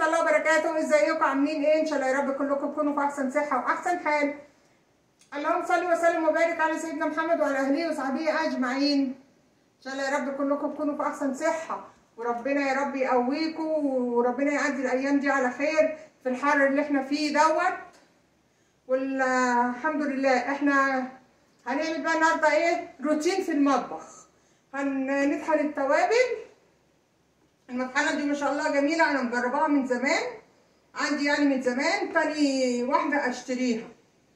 الله وبركاته ازيكم عاملين ايه ان شاء الله يا رب كلكم تكونوا في احسن صحه واحسن حال اللهم صل وسلم وبارك على سيدنا محمد وعلى اهله وصحبه اجمعين ان شاء الله يا رب كلكم تكونوا في احسن صحه وربنا يا رب يقويكم وربنا يعدي الايام دي على خير في الحر اللي احنا فيه دوت والحمد لله احنا هنعمل بقى النهارده ايه روتين في المطبخ هنطحن التوابل المطحنه دي ما شاء الله جميله انا مجرباها من زمان عندي يعني من زمان تاني واحده اشتريها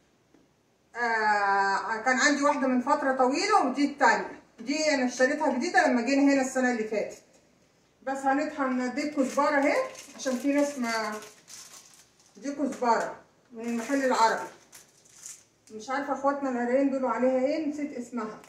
آه كان عندي واحده من فتره طويله ودي التانية دي انا اشتريتها جديده لما جينا هنا السنه اللي فاتت بس هنطحن دي كزبره اهي عشان في ناس ما دي كزبره من المحل العربي مش عارفه اخواتنا العراقيين بيقولوا عليها ايه نسيت اسمها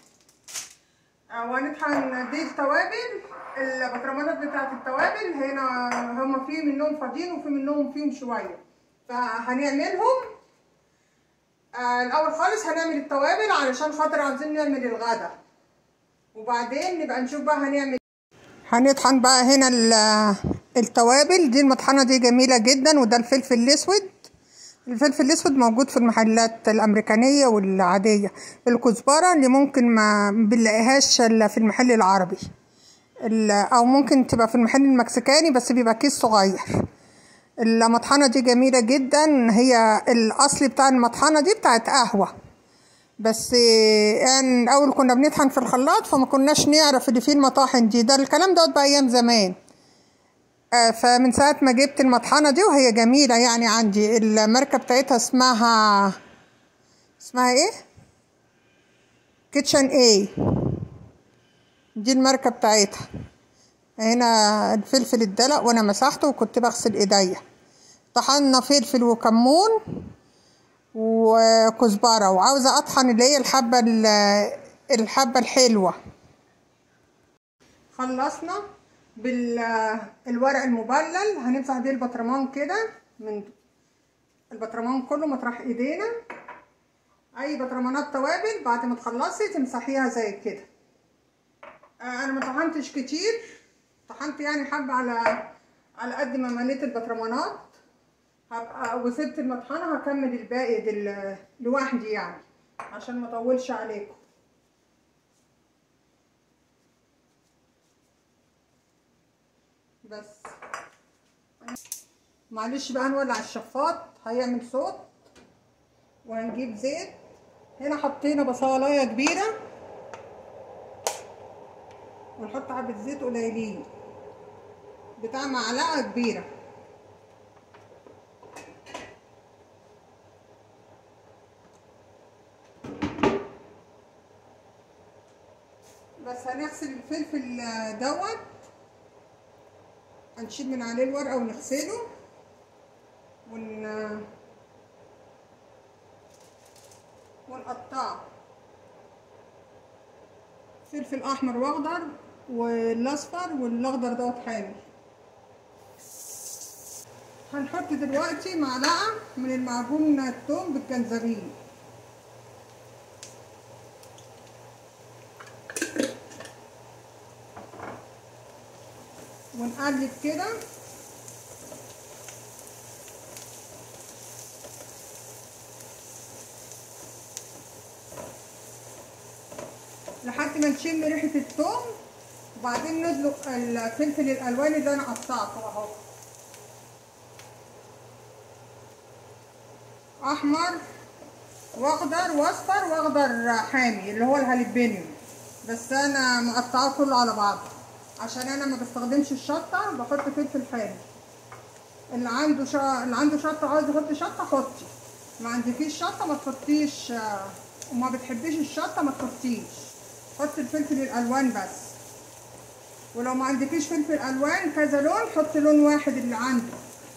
وهنطحن دي التوابل البطرمانات بتاعت التوابل هنا هما في منهم فاضيين وفي منهم فيهم شويه فهنعملهم آه الاول خالص هنعمل التوابل علشان خاطر عاوزين نعمل الغدا وبعدين نبقى نشوف بقى هنعمل هنطحن بقى هنا التوابل دي المطحنه دي جميله جدا وده الفلفل الاسود الفلفل الاسود موجود في المحلات الامريكانيه والعاديه الكزبره اللي ممكن ما بنلاقيهاش الا في المحل العربي او ممكن تبقى في المحل المكسيكاني بس بيبقى كيس صغير المطحنه دي جميله جدا هي الاصل بتاع المطحنه دي بتاعت قهوه بس يعني الاول كنا بنطحن في الخلاط فما كناش نعرف اللي فيه المطاحن دي ده الكلام دوت بايام زمان فمن ساعة ما جبت المطحنة دي وهي جميلة يعني عندي الماركة بتاعتها اسمها اسمها ايه كيتشن اي دي الماركة بتاعتها هنا الفلفل الدلق وانا مسحته وكنت بغسل ايديا طحنا فلفل وكمون وكزبرة وعاوزة اطحن اللي هي الحبة الحبة الحلوة خلصنا بالورق المبلل هنمسح بيه البطرمان كده من البطرمان كله مطرح ايدينا اي بطرمانات توابل بعد ما تخلصي تمسحيها زي كده آه انا ما طحنتش كتير طحنت يعني حبه على على قد ما مليت البطرمانات هبقى وسبت المطحنه هكمل الباقي دل... لوحدي يعني عشان ما اطولش عليكم بس معلش بقى هنولع الشفاط هيعمل صوت وهنجيب زيت هنا حطينا بصلايه كبيره ونحط حبه زيت قليلين بتاع معلقه كبيره بس هنغسل الفلفل دوت هنشيل من عليه الورقه ونغسله ون ونقطعه فلفل احمر واخضر والاصفر والاخضر دوت حامل هنحط دلوقتي معلقه من المعجون الثوم بالجنزبيل ونقلب كده لحد ما نشم ريحة الثوم وبعدين ندلق الفلفل الالوان اللي انا قطعته اهو احمر واخضر واصفر واخضر حامي اللي هو الهالبينيوم بس انا مقطعاه كله على بعضه عشان انا ما بستخدمش الشطه بحط فلفل حامي اللي عنده شا... اللي عنده شطه عاوز يحط شطه حطي ما عندكيش شطه ما تحطيش وما بتحبيش الشطه ما تحطيش حطي الفلفل الالوان بس ولو ما عندكيش فلفل الوان كذا لون حطي لون واحد اللي عنده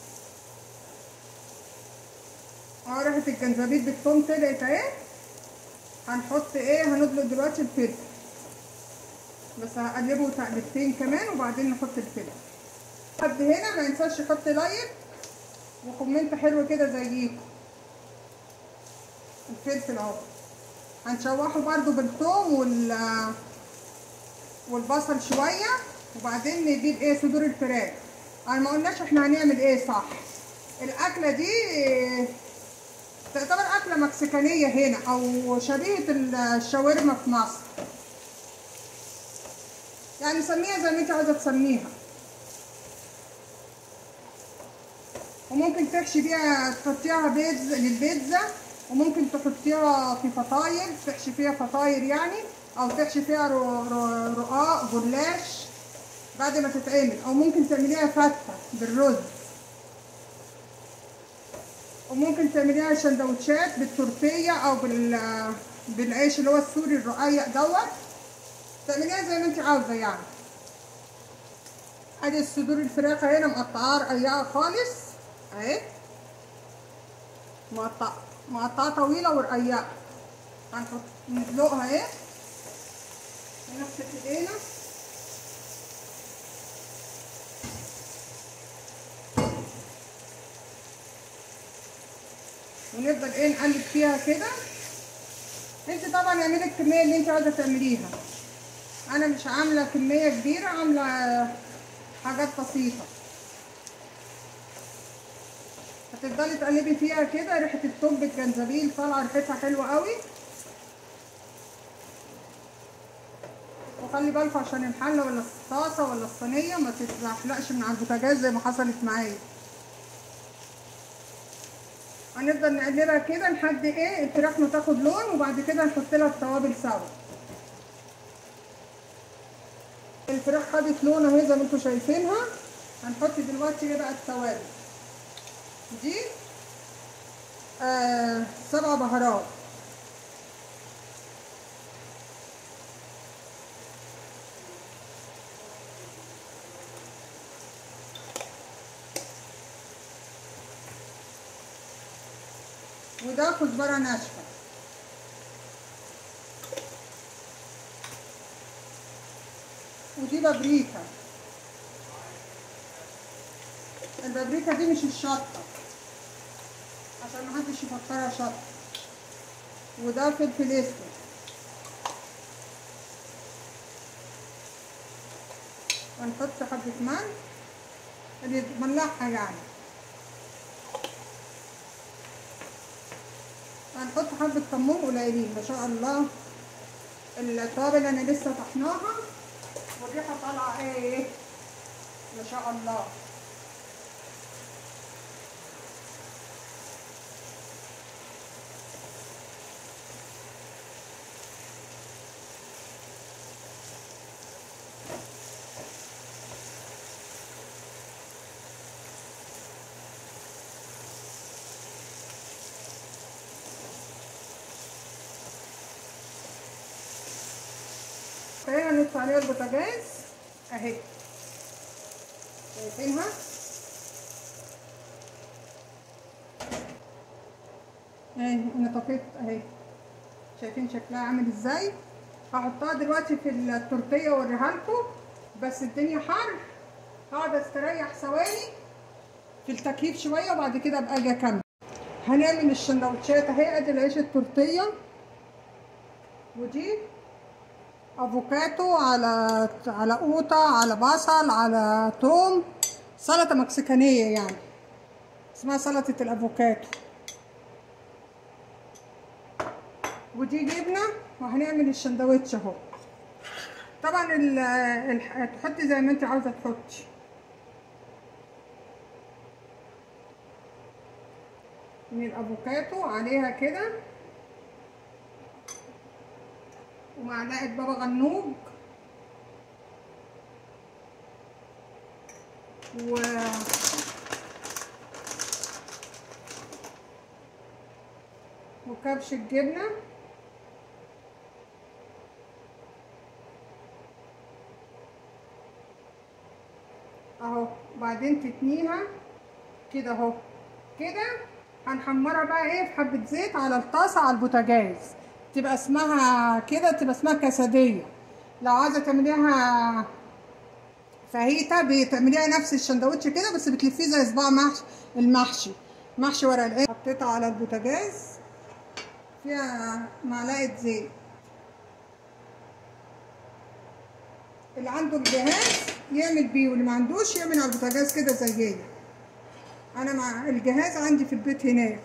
اه ريحه الجنزبيل بالثوم طلعت اهي هنحط ايه هندلق دلوقتي الفلفل بس هقلبه تقلبتين كمان وبعدين نحط الفلفل حد هنا ما ينساش يحط لايك وكومنت حلو كده زيكم الفلفل اهو هنشوحه برده بالثوم وال والبصل شويه وبعدين نجيب ايه صدور الفراخ انا ما قلناش احنا هنعمل ايه صح الاكله دي تعتبر اكله مكسيكانيه هنا او شبيهه الشاورما في مصر يعني سميها زي ما انت عايزه تسميها وممكن تحشي بيها تحطيها بيتزا للبيتزا وممكن تحطيها في فطاير تحشي فيها فطاير يعني او تحشي فيها رقاق جلاش بعد ما تتعمل او ممكن تعمليها فتة بالرز وممكن تعمليها سندوتشات بالتورتيه او بال بالعيش اللي هو السوري الرقيق دوت تعمليها زي ما انت عاوزه يعني ادي الصدور الفراخ هنا مقطعاها رقيقه خالص اهي مقطعه مقطعه طويله ورقيقه هنحط ندلقها اهي ونغسل ايدينا ونفضل ايه نقلب فيها كده انت طبعا اعملي الكميه اللي انت عايزه تعمليها انا مش عامله كميه كبيره عامله حاجات بسيطه هتفضلي تقلبي فيها كده ريحه التوب الجنزبيل طالعه ريحتها حلوه قوي وخلي بالكوا عشان الحله ولا الطاسه ولا الصينيه ما تتزحلقش من على البوتاجاز زي ما حصلت معايا هنفضل نقلبها كده لحد ايه الفراخ ما تاخد لون وبعد كده نحط لها التوابل سوا الفراخ خدت لون اهي زي ما انتم شايفينها هنحط دلوقتي ايه بقى التوابل دي آه سبع بهارات وده كزبرة ناشفة ودي بابريكا البابريكا دي مش الشطة عشان محدش يفكرها شطة وده فلفل اسود ونحط حبة ملح اللي ملحها يعني هنحط حبة كمون قليلين ما شاء الله التوابل انا لسه طحناها والريحة طالعة ايه ما شاء الله خلينا نطفي عليها البوتاجاز اهي شايفينها اهي انا طفيت اهي شايفين شكلها عامل ازاي هحطها دلوقتي في التورتيه واوريها لكم بس الدنيا حر هقعد استريح ثواني في التكييف شويه وبعد كده ابقى اجي اكمل هنعمل السندوتشات اهي ادي العيش التورتيه ودي افوكاتو على على قوطه على بصل على توم سلطه مكسيكانيه يعني اسمها سلطه الافوكاتو ودي جبنه وهنعمل الشندوتش اهو طبعا ال ال تحطي زي ما انت عاوزه تحطي من الافوكاتو عليها كده ومعلقه بابا غنوج و وكبش الجبنه اهو بعدين تتنيها كده اهو كده هنحمرها بقى ايه في حبه زيت على الطاسه على البوتاجاز تبقى اسمها كده تبقى اسمها كاساديه لو عايزه تعمليها فاهيتا بتعمليها نفس الشندوتش كده بس بتلفيه زي صباع محشي المحشي محشي ورق العنب حطيتها على البوتاجاز فيها معلقه زيت اللي عنده الجهاز يعمل بيه واللي ما عندوش يعمل على البوتاجاز كده زيي انا مع الجهاز عندي في البيت هناك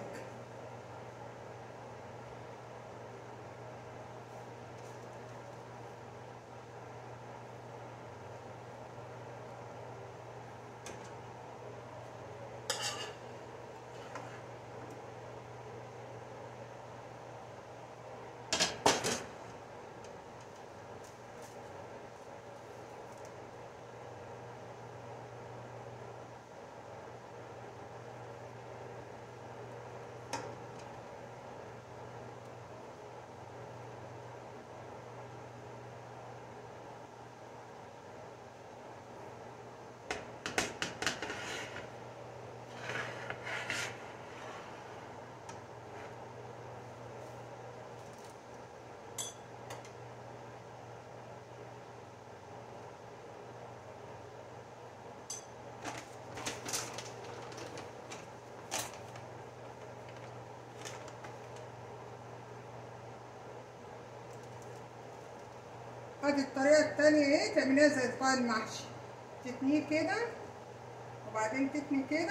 ادي الطريقة التانية اهي تعمليها زي صباع المحشي تتنيه كده وبعدين تتني كده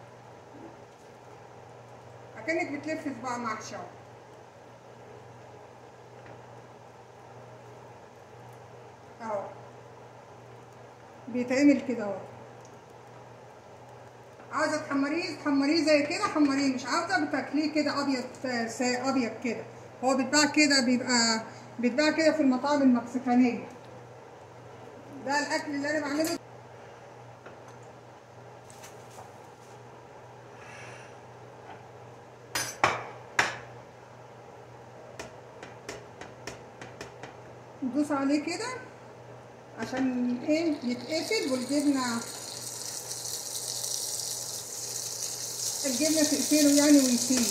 اكنك بتلفي صباع محشي اهو اهو بيتعمل كده اهو عاوزة تحمريه تحمريه زي كده حمريه مش عاوزة بتاكليه كده ابيض سا- ابيض كده هو بيتباع كده بيبقى بيتباع كده في المطاعم المكسيكانية ده الاكل اللي انا بعمله ندوس عليه كده عشان ايه يتقفل والجبنه الجبنه تقفله يعني ويسيب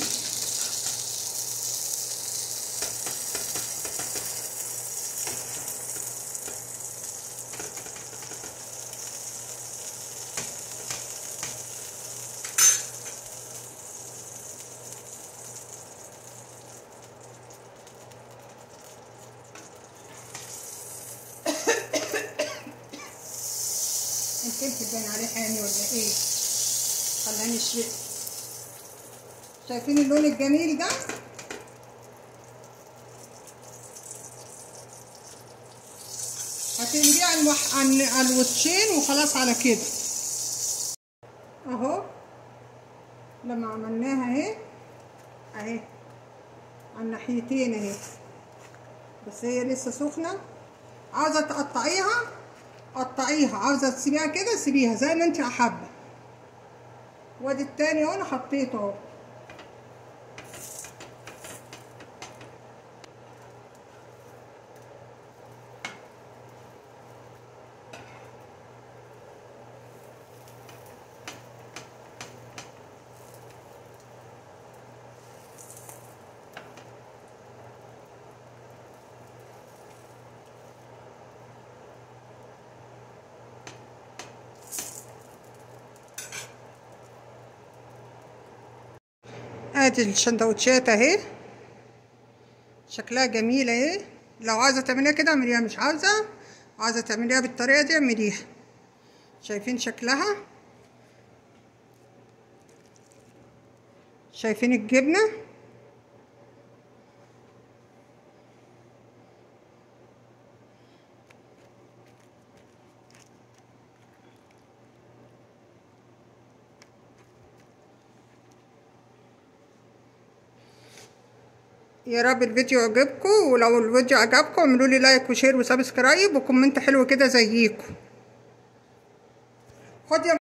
الفلفل باين عليه حامي ولا ايه خلاني شرقت شايفين اللون الجميل ده هتقلبيه على المح... عن على الوشين وخلاص على كده اهو لما عملناها اهي اهي على الناحيتين اهي بس هي لسه سخنه عاوزه تقطعيها قطعيها عاوزه تسيبيها كده سيبيها زي ما انت حابه وادي التاني اهو انا حطيته اهو ادي الشندوتشات اهي شكلها جميل اهي لو عايزه تعمليها كده اعمليها مش عاوزه عايزه تعمليها بالطريقه دي اعمليها شايفين شكلها شايفين الجبنه يا رب الفيديو عجبكم ولو الفيديو عجبكم اعملوا لي لايك وشير وسبسكرايب وكومنت حلو كده زيكم خد يا